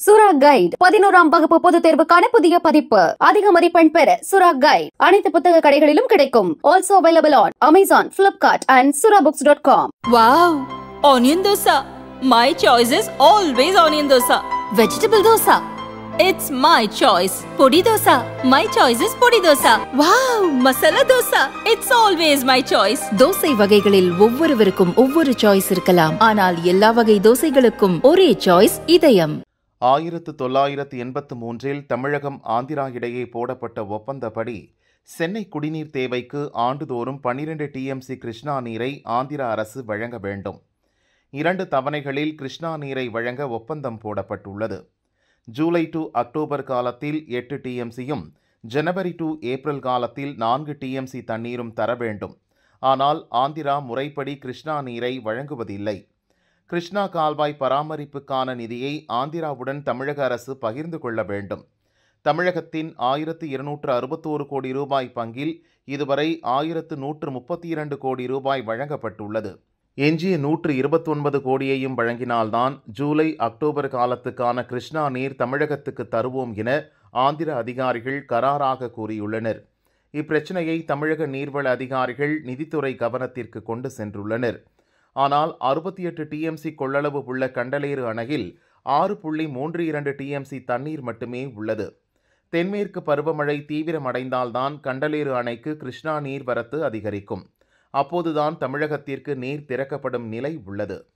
சுரா கைட் பதினோராம் வகுப்பு பொதுத் தேர்வுக்கான புதிய பதிப்பு அதிக மதிப்பெண் பெற சுரா கைட் அனைத்து புத்தக கடைகளிலும் கிடைக்கும் also available on Amazon Flipkart and Sura books dot com Wow! Onion dosa. My choice is always onion dosa. Vegetable dosa. It's my choice. Podi dosa. My choice is podi dosa. Wow! Masala dosa. It's always my choice. Dosa வகைகளில் ஒவ்வொருவருக்கும் ஒவ்வொரு choice இருக்கலாம் ஆனால் எல்லா வகை தோசைகளுக்கும் ஒரே choice இதயம் ஆயிரத்து தொள்ளாயிரத்து எண்பத்து மூன்றில் தமிழகம் ஆந்திரா இடையே போடப்பட்ட ஒப்பந்தப்படி சென்னை குடிநீர் தேவைக்கு ஆண்டுதோறும் பன்னிரண்டு டிஎம்சி கிருஷ்ணா நீரை ஆந்திரா அரசு வழங்க வேண்டும் இரண்டு தவணைகளில் கிருஷ்ணா நீரை வழங்க ஒப்பந்தம் போடப்பட்டுள்ளது ஜூலை டு அக்டோபர் காலத்தில் எட்டு டிஎம்சியும் ஜனவரி டு ஏப்ரல் காலத்தில் நான்கு டிஎம்சி தண்ணீரும் தர வேண்டும் ஆனால் ஆந்திரா முறைப்படி கிருஷ்ணா நீரை வழங்குவதில்லை கிருஷ்ணா கால்வாய் பராமரிப்புக்கான நிதியை ஆந்திராவுடன் தமிழக அரசு பகிர்ந்து கொள்ள வேண்டும் தமிழகத்தின் ஆயிரத்து இருநூற்று அறுபத்தோரு கோடி ரூபாய் பங்கில் இதுவரை ஆயிரத்து நூற்று முப்பத்தி இரண்டு கோடி ரூபாய் வழங்கப்பட்டுள்ளது எஞ்சிய நூற்று இருபத்தொன்பது கோடியையும் வழங்கினால்தான் ஜூலை அக்டோபர் காலத்துக்கான கிருஷ்ணா நீர் தமிழகத்துக்கு தருவோம் என ஆந்திர அதிகாரிகள் கராராக கூறியுள்ளனர் இப்பிரச்சனையை தமிழக நீர்வள அதிகாரிகள் நிதித்துறை கவனத்திற்கு கொண்டு சென்றுள்ளனர் ஆனால் அறுபத்தி எட்டு டிஎம்சி கொள்ளளவு உள்ள கண்டலேறு அணையில் ஆறு புள்ளி மூன்று இரண்டு டிஎம்சி தண்ணீர் மட்டுமே உள்ளது தென்மேற்கு பருவமழை தீவிரமடைந்தால்தான் கண்டலேறு அணைக்கு கிருஷ்ணா நீர்வரத்து அதிகரிக்கும் அப்போதுதான் தமிழகத்திற்கு நீர் திறக்கப்படும் நிலை உள்ளது